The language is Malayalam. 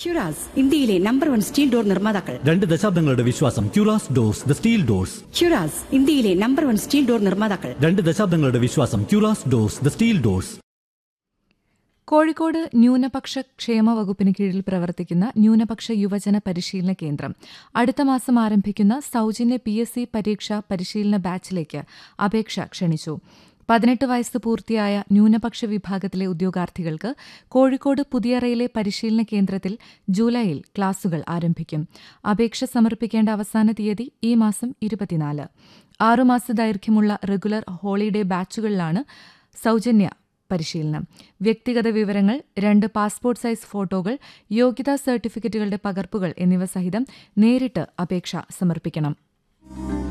ക്യുറാസ് ഇന്ത്യയിലെ നമ്പർ വൺ സ്റ്റീൽ ഡോർ നിർമ്മാതാക്കൾ രണ്ട് ദശാബ്ദങ്ങളുടെ വിശ്വാസം ക്യൂറാസ് ഡോർസ് ദ സ്റ്റീൽ ഡോർസ് ക്യുറാസ് ഇന്ത്യയിലെ നമ്പർ വൺ സ്റ്റീൽ ഡോർ നിർമ്മാതാക്കൾ രണ്ട് ദശാബ്ദങ്ങളുടെ വിശ്വാസം ക്യൂറാസ് doors the steel doors Kozhikode ന്യൂനപക്ഷ ക്ഷേമ വകുപ്പിന് കീഴിൽ പ്രവർത്തിക്കുന്ന ന്യൂനപക്ഷ യുവജന പരിശീലന കേന്ദ്രം അടുത്ത മാസം ആരംഭിക്കുന്ന സൗജന്യ പി എസ് സി പരീക്ഷാ പരിശീലന ബാച്ചിലേക്ക് അപേക്ഷ ക്ഷണിച്ചു പതിനെട്ട് വയസ്സ് പൂർത്തിയായ ന്യൂനപക്ഷ വിഭാഗത്തിലെ ഉദ്യോഗാർത്ഥികൾക്ക് കോഴിക്കോട് പുതിയറയിലെ പരിശീലന കേന്ദ്രത്തിൽ ജൂലൈയിൽ ക്ലാസുകൾ ആരംഭിക്കും അപേക്ഷ സമർപ്പിക്കേണ്ട അവസാന തീയതി ഈ മാസം ഇരുപത്തിനാല് ആറുമാസ ദൈർഘ്യമുള്ള റെഗുലർ ഹോളിഡേ ബാച്ചുകളിലാണ് സൗജന്യ പരിശീലനം വ്യക്തിഗത വിവരങ്ങൾ രണ്ട് പാസ്പോർട്ട് സൈസ് ഫോട്ടോകൾ യോഗ്യതാ സർട്ടിഫിക്കറ്റുകളുടെ പകർപ്പുകൾ എന്നിവ സഹിതം നേരിട്ട് അപേക്ഷ സമർപ്പിക്കണം